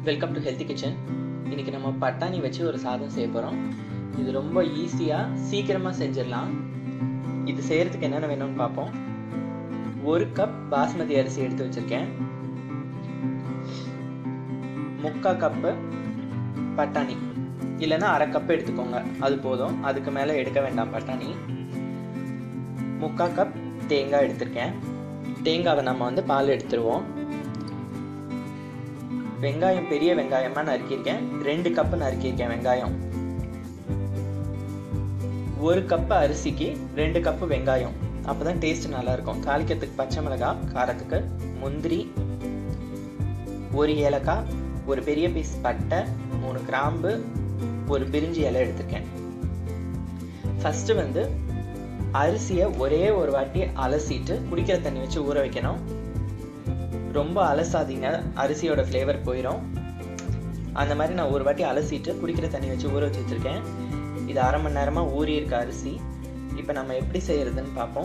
welcome to healthy kitchen இன்னைக்கு நம்ம பட்டாணி வச்சு ஒரு சாதம் செய்ய போகிறோம் இது ரொம்ப ஈஸியாக சீக்கிரமாக செஞ்சிடலாம் இது செய்கிறதுக்கு என்னென்ன வேணும்னு பார்ப்போம் ஒரு கப் பாஸ்மதி அரிசி எடுத்து வச்சுருக்கேன் முக்கால் கப்பு பட்டாணி இல்லைன்னா அரை கப் எடுத்துக்கோங்க அது போதும் அதுக்கு மேலே எடுக்க வேண்டாம் பட்டாணி முக்கால் கப் தேங்காய் எடுத்திருக்கேன் தேங்காவை நம்ம வந்து பால் எடுத்துருவோம் வெங்காயம் பெரிய வெங்காயமாக நறுக்கியிருக்கேன் ரெண்டு கப்பு நறுக்கியிருக்கேன் வெங்காயம் ஒரு கப்பு அரிசிக்கு ரெண்டு கப்பு வெங்காயம் அப்போ தான் டேஸ்ட் நல்லாயிருக்கும் தாளிக்கிறதுக்கு பச்சை மிளகாய் காரத்துக்கு முந்திரி ஒரு ஏலக்காய் ஒரு பெரிய பீஸ் பட்டை மூணு கிராம்பு ஒரு பிரிஞ்சி இலை எடுத்திருக்கேன் ஃபஸ்ட்டு வந்து அரிசியை ஒரே ஒரு வாட்டி அலசிட்டு குடிக்கிற தண்ணி வச்சு ஊற வைக்கணும் ரொம்ப அலசாதீங்க அரிசியோட ஃப்ளேவர் போயிடும் அந்த மாதிரி நான் ஒரு வாட்டி அலசிட்டு குடிக்கிற தண்ணி வச்சு ஊற வச்சு வச்சுருக்கேன் இது அரை மணி நேரமாக ஊறி இருக்க அரிசி இப்போ நம்ம எப்படி செய்யறதுன்னு பார்ப்போம்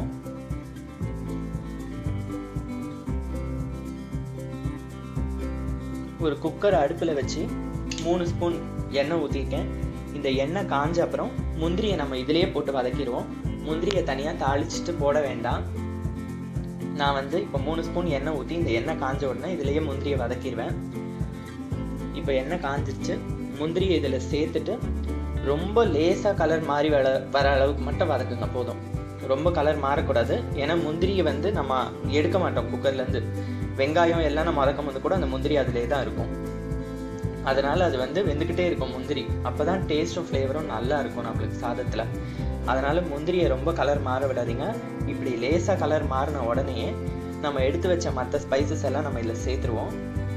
ஒரு குக்கர் அடுப்பில் வச்சு மூணு ஸ்பூன் எண்ணெய் ஊற்றிருக்கேன் இந்த எண்ணெய் காஞ்ச அப்புறம் முந்திரியை நம்ம இதிலேயே போட்டு வதக்கிடுவோம் முந்திரியை தனியாக தாளிச்சிட்டு போட வேண்டாம் நான் வந்து இப்போ மூணு ஸ்பூன் எண்ணெய் ஊற்றி இந்த எண்ணெய் காஞ்ச உடனே இதுலேயே முந்திரியை வதக்கிடுவேன் இப்போ எண்ணெய் காஞ்சிருச்சு முந்திரியை இதில் சேர்த்துட்டு ரொம்ப லேசாக கலர் மாறி வர வர அளவுக்கு மட்டும் வதக்குங்க போதும் ரொம்ப கலர் மாறக்கூடாது ஏன்னா முந்திரியை வந்து நம்ம எடுக்க மாட்டோம் குக்கர்லேருந்து வெங்காயம் எல்லாம் நம்ம வதக்கும் போது கூட அந்த முந்திரி அதிலே தான் இருக்கும் அதனால் அது வந்து வெந்துக்கிட்டே இருக்கும் முந்திரி அப்போ தான் டேஸ்ட்டும் ஃப்ளேவரும் நல்லா இருக்கும் நம்மளுக்கு சாதத்தில் அதனால் முந்திரியை ரொம்ப கலர் மாற விடாதீங்க இப்படி லேசாக கலர் மாறின உடனே நம்ம எடுத்து வச்ச மற்ற ஸ்பைசஸ் எல்லாம் நம்ம இதில் சேர்த்துருவோம்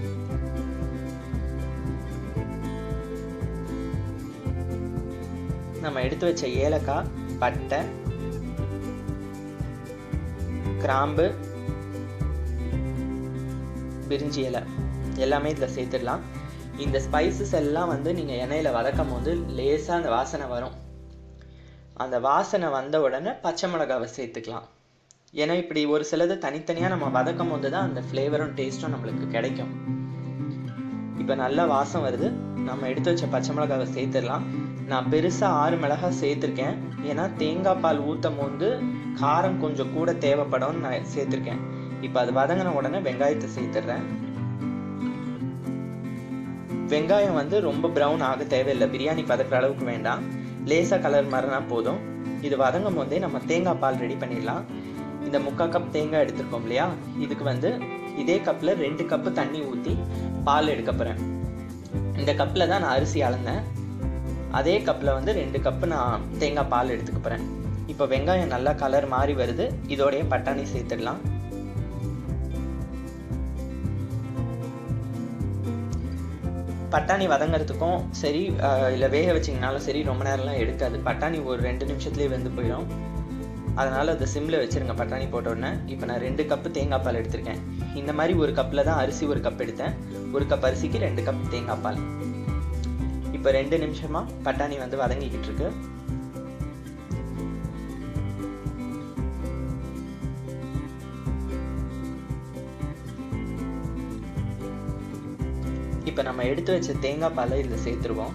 நம்ம எடுத்து வச்ச ஏலக்காய் பட்டை கிராம்பு பிரிஞ்சி இலை எல்லாமே இதில் சேர்த்துடலாம் இந்த ஸ்பைசஸ் எல்லாம் வந்து நீங்கள் எண்ணெயில் வதக்கும் போது லேசாக அந்த வாசனை வரும் அந்த வாசனை வந்த உடனே பச்சை மிளகாவை சேர்த்துக்கலாம் ஏன்னா இப்படி ஒரு சிலது தனித்தனியாக நம்ம வதக்கும் போது தான் அந்த ஃப்ளேவரும் டேஸ்ட்டும் நம்மளுக்கு கிடைக்கும் இப்போ நல்லா வாசம் வருது நம்ம எடுத்து வச்ச பச்சை மிளகாவை சேர்த்துடலாம் நான் பெருசாக ஆறு மிளகாய் சேர்த்துருக்கேன் ஏன்னா தேங்காய் பால் ஊற்றும் போது காரம் கொஞ்சம் கூட தேவைப்படும்னு நான் சேர்த்துருக்கேன் இப்போ அது வதங்கின உடனே வெங்காயத்தை சேர்த்துடுறேன் வெங்காயம் வந்து ரொம்ப ப்ரௌன் ஆக தேவையில்லை பிரியாணி பதக்கிற அளவுக்கு வேண்டாம் லேசாக கலர் மாறினா போதும் இது வதங்கும் போதே நம்ம தேங்காய் பால் ரெடி பண்ணிடலாம் இந்த முக்கால் கப் தேங்காய் எடுத்திருக்கோம் இல்லையா இதுக்கு வந்து இதே கப்பில் ரெண்டு கப்பு தண்ணி ஊற்றி பால் எடுக்க போகிறேன் இந்த கப்பில் தான் நான் அரிசி அளந்தேன் அதே கப்பில் வந்து ரெண்டு கப்பு நான் தேங்காய் பால் எடுத்துக்க போகிறேன் இப்போ வெங்காயம் நல்லா கலர் மாறி வருது இதோடைய பட்டாணி சேர்த்துடலாம் பட்டாணி வதங்கிறதுக்கும் சரி இல்லை வேக வச்சிங்கனாலும் சரி ரொம்ப நேரம்லாம் எடுக்காது பட்டாணி ஒரு ரெண்டு நிமிஷத்துலேயே வெந்து போயிடும் அதனால் அதை சிம்மில் வச்சுருங்க பட்டாணி போட்ட உடனே இப்போ நான் ரெண்டு கப்பு தேங்காய் பால் எடுத்திருக்கேன் இந்த மாதிரி ஒரு கப்பில் தான் அரிசி ஒரு கப் எடுத்தேன் ஒரு கப் அரிசிக்கு ரெண்டு கப் தேங்காய் பால் இப்போ ரெண்டு நிமிஷமாக பட்டாணி வந்து வதங்கிக்கிட்டு இருக்கு இப்போ நம்ம எடுத்து வச்ச தேங்காய் பாலை இதில் சேர்த்துருவோம்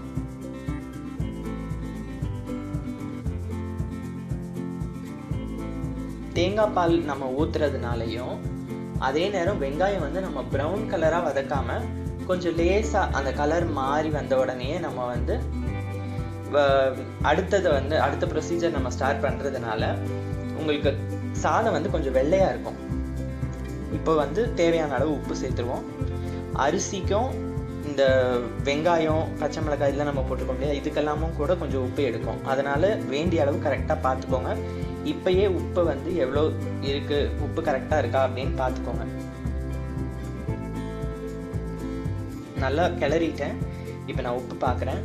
தேங்காய் பால் நம்ம ஊத்துறதுனாலையும் அதே நேரம் வெங்காயம் வந்து நம்ம ப்ரௌன் கலராக வதக்காம கொஞ்சம் லேசாக அந்த கலர் மாறி வந்த உடனே நம்ம வந்து அடுத்தது வந்து அடுத்த ப்ரொசீஜர் நம்ம ஸ்டார்ட் பண்ணுறதுனால உங்களுக்கு சாதம் வந்து கொஞ்சம் வெள்ளையாக இருக்கும் இப்போ வந்து தேவையான அளவு உப்பு சேர்த்துருவோம் அரிசிக்கும் இந்த வெங்காயம் பச்சை மிளகாய் இதெல்லாம் நம்ம போட்டுக்கோம் இல்லையா இதுக்கெல்லாமும் கூட கொஞ்சம் உப்பு எடுக்கும் அதனால் வேண்டிய அளவு கரெக்டாக பார்த்துக்கோங்க இப்போயே உப்பு வந்து எவ்வளோ இருக்குது உப்பு கரெக்டாக இருக்கா அப்படின்னு பார்த்துக்கோங்க நல்லா கிளறிட்டேன் இப்போ நான் உப்பு பார்க்குறேன்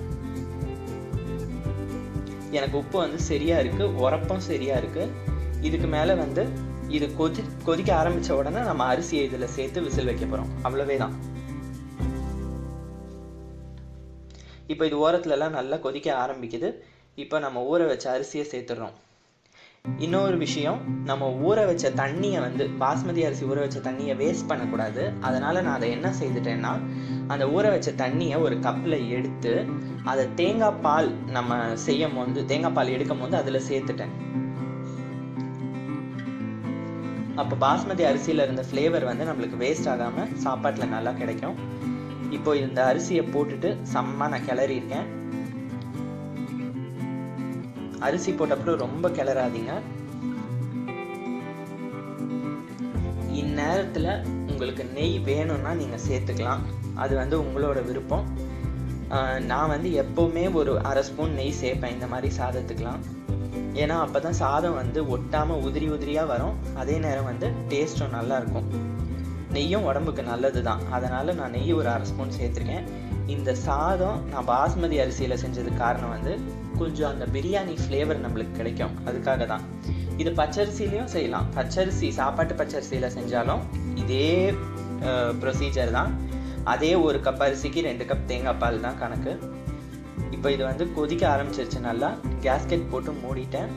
எனக்கு உப்பு வந்து சரியாக இருக்குது உரப்பும் சரியாக இருக்குது இதுக்கு மேலே வந்து இது கொதி கொதிக்க ஆரம்பித்த உடனே நம்ம அரிசியை இதில் சேர்த்து விசில் வைக்க போகிறோம் அவ்வளவே தான் இப்போ இது ஓரத்துலலாம் நல்லா கொதிக்க ஆரம்பிக்குது இப்போ நம்ம ஊற வச்ச அரிசியை சேர்த்துடுறோம் இன்னொரு விஷயம் நம்ம ஊற வச்ச தண்ணியை வந்து பாஸ்மதி அரிசி ஊற வச்ச தண்ணியை வேஸ்ட் பண்ணக்கூடாது அதனால நான் அதை என்ன செய்துட்டேன்னா அந்த ஊற வச்ச தண்ணியை ஒரு கப்பில் எடுத்து அதை தேங்காய் பால் நம்ம செய்யும் போது தேங்காய் பால் எடுக்கும் போது அதில் சேர்த்துட்டேன் அப்போ பாஸ்மதி அரிசியில் இருந்த ஃப்ளேவர் வந்து நம்மளுக்கு வேஸ்ட் ஆகாமல் சாப்பாட்டில் நல்லா கிடைக்கும் இப்போ இந்த அரிசியை போட்டுட்டு செம்ம நான் கிளறி இருக்கேன் அரிசி போட்டப்பறம் ரொம்ப கிளறாதீங்க இந்நேரத்தில் உங்களுக்கு நெய் வேணும்னா நீங்கள் சேர்த்துக்கலாம் அது வந்து உங்களோட விருப்பம் ஆஹ் நான் வந்து எப்போவுமே ஒரு அரை ஸ்பூன் நெய் சேர்ப்பேன் இந்த மாதிரி சாதத்துக்கெலாம் ஏன்னா அப்போ தான் சாதம் வந்து ஒட்டாமல் உதிரி உதிரியாக வரும் அதே நேரம் வந்து டேஸ்ட்டும் நல்லா இருக்கும் நெய்யும் உடம்புக்கு நல்லது தான் அதனால் நான் நெய் ஒரு அரை ஸ்பூன் சேர்த்துருக்கேன் இந்த சாதம் நான் பாஸ்மதி அரிசியில் செஞ்சதுக்கு காரணம் வந்து கொஞ்சம் அந்த பிரியாணி ஃப்ளேவர் நம்மளுக்கு கிடைக்கும் அதுக்காக தான் இது பச்சரிசிலையும் செய்யலாம் பச்சரிசி சாப்பாட்டு பச்சரிசியில் செஞ்சாலும் இதே ப்ரொசீஜர் தான் அதே ஒரு கப் அரிசிக்கு ரெண்டு கப் தேங்காய் பால் தான் கணக்கு இப்போ இது வந்து கொதிக்க ஆரம்பிச்சிருச்சு நல்லா கேஸ்கெட் போட்டு மூடிட்டேன்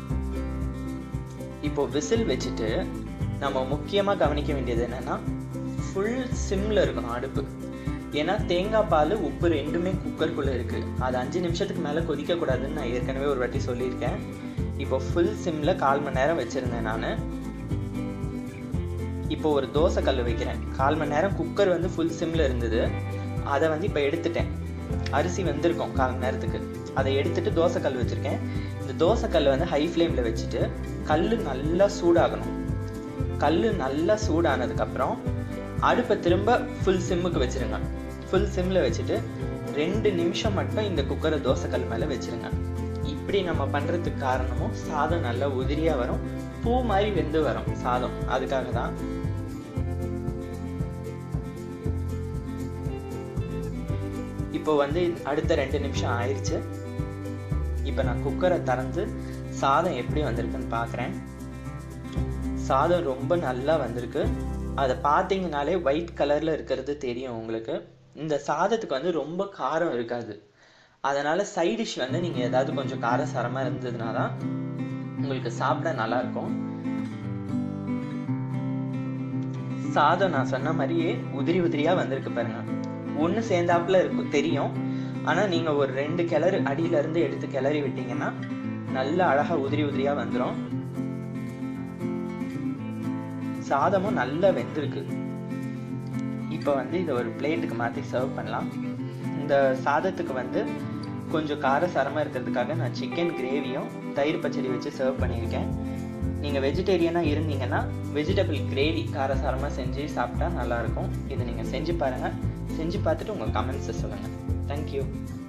இப்போ விசில் வச்சுட்டு நம்ம முக்கியமாக கவனிக்க வேண்டியது என்னன்னா ஃபுல் சிம்ல இருக்கணும் அடுப்பு ஏன்னா தேங்காய் பால் உப்பு ரெண்டுமே குக்கருக்குள்ளே இருக்குது அது அஞ்சு நிமிஷத்துக்கு மேலே கொதிக்கக்கூடாதுன்னு நான் ஏற்கனவே ஒரு வாட்டி சொல்லியிருக்கேன் இப்போ ஃபுல் சிம்மில் கால் மணி நேரம் வச்சுருந்தேன் நான் இப்போ ஒரு தோசை கல் வைக்கிறேன் கால் மணி நேரம் குக்கர் வந்து ஃபுல் சிம்மில் இருந்தது அதை வந்து இப்போ எடுத்துட்டேன் அரிசி வெந்திருக்கும் கால் மணி நேரத்துக்கு அதை எடுத்துட்டு தோசை கல் வச்சுருக்கேன் இந்த தோசை கல் வந்து ஹை ஃப்ளேமில் வச்சுட்டு கல் நல்லா சூடாகணும் கல் நல்லா சூடானதுக்கப்புறம் அடுப்பை திரும்ப ஃபுல் சிம்முக்கு வச்சுருங்க ஃபுல் சிம்மில் வச்சுட்டு ரெண்டு நிமிஷம் மட்டும் இந்த குக்கரை தோசைக்கல் மேலே வச்சுருங்க இப்படி நம்ம பண்ணுறதுக்கு காரணமும் சாதம் நல்லா உதிரியாக வரும் பூ மாதிரி வெந்து வரும் சாதம் அதுக்காக தான் இப்போ வந்து அடுத்த ரெண்டு நிமிஷம் ஆயிடுச்சு இப்போ நான் குக்கரை திறந்து சாதம் எப்படி வந்திருக்குன்னு பார்க்குறேன் சாதம் ரொம்ப நல்லா வந்திருக்கு அதை பார்த்தீங்கனாலே ஒயிட் கலரில் இருக்கிறது தெரியும் உங்களுக்கு இந்த சாதத்துக்கு வந்து ரொம்ப காரம் இருக்காது அதனால் சைட் டிஷ் வந்து நீங்கள் ஏதாவது கொஞ்சம் காரசாரமாக இருந்ததுனா தான் உங்களுக்கு சாப்பிட நல்லாயிருக்கும் சாதம் நான் சொன்ன மாதிரியே உதிரி உதிரியாக வந்திருக்கு பாருங்க ஒன்று சேர்ந்தாப்புல இருக்கும் தெரியும் ஆனால் நீங்கள் ஒரு ரெண்டு கிளறு அடியிலேருந்து எடுத்து கிளறி விட்டீங்கன்னா நல்ல அழகாக உதிரி உதிரியாக வந்துடும் சாதமும் நல்லா வெந்திருக்கு இப்போ வந்து இதை ஒரு பிளேட்டுக்கு மாற்றி சர்வ் பண்ணலாம் இந்த சாதத்துக்கு வந்து கொஞ்சம் காரசாரமாக இருக்கிறதுக்காக நான் சிக்கன் கிரேவியும் தயிர் பச்சடி வச்சு சர்வ் பண்ணியிருக்கேன் நீங்கள் வெஜிடேரியனாக இருந்தீங்கன்னா வெஜிடபிள் கிரேவி காரசாரமாக செஞ்சு சாப்பிட்டா நல்லாயிருக்கும் இதை நீங்கள் செஞ்சு பாருங்கள் செஞ்சு பார்த்துட்டு உங்கள் கமெண்ட்ஸை சொல்லுங்கள் தேங்க்யூ